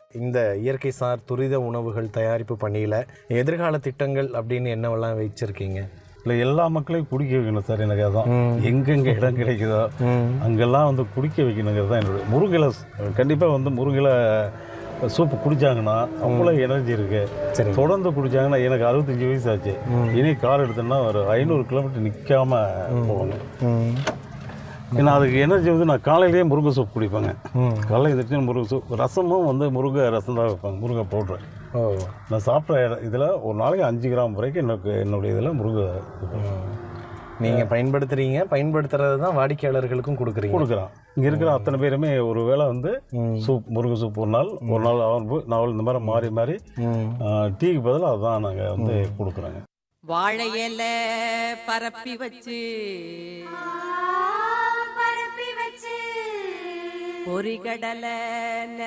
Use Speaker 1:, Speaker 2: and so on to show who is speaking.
Speaker 1: இந்த இயற்கை சார் துரித உணவுகள் தயாரிப்பு பணியில் எதிர்கால திட்டங்கள் அப்படின்னு என்னவெல்லாம் வச்சிருக்கீங்க
Speaker 2: இல்லை எல்லா மக்களையும் குடிக்க வைக்கணும் சார் எனக்கு அதான் எங்கெங்கே இடம் கிடைக்குதோ அங்கெல்லாம் வந்து குடிக்க வைக்கணுங்கிறது தான் என்னுடைய முருங்கலை கண்டிப்பாக வந்து முருங்கலை சூப்பு குடிச்சாங்கன்னா அவ்வளோ எனர்ஜி இருக்கு
Speaker 1: சரி.
Speaker 2: தொடர்ந்து குடிச்சாங்கன்னா எனக்கு அறுபத்தஞ்சு வயசு ஆச்சு இனி கார் எடுத்தோன்னா ஒரு ஐநூறு கிலோமீட்டர் நிற்காம போகணும் ஏன்னா அதுக்கு எனர்ஜி வந்து நான் காலையிலேயே முருங்கை சூப் குடிப்பேங்க காலையில் எதிர்த்து முருங்கை சூப் ரசமும் வந்து முருங்கை ரசம் தான் வைப்பாங்க முருங்கை பவுட்ரு
Speaker 1: ஓ
Speaker 2: நான் சாப்பிட்ற இதில் ஒரு நாளைக்கு அஞ்சு கிராம் வரைக்கும் எனக்கு என்னுடைய இதில் முருங்கை
Speaker 1: நீங்கள் பயன்படுத்துறீங்க பயன்படுத்துறது தான் வாடிக்கையாளர்களுக்கும் கொடுக்குறீங்க
Speaker 2: கொடுக்குறான் இங்கே இருக்கிற அத்தனை பேருமே ஒரு வேளை வந்து சூப் முருங்கை சூப் ஒரு நாள் ஒரு நாள் அவன் நாவல் இந்த மாதிரி மாறி மாறி ஆ, டீக்கு பதிலாக அதுதான் நாங்கள் வந்து கொடுக்குறோங்க
Speaker 3: வாழை இலை பரப்பி வச்சு
Speaker 4: பரப்பி வச்சு
Speaker 3: பொறிகடலை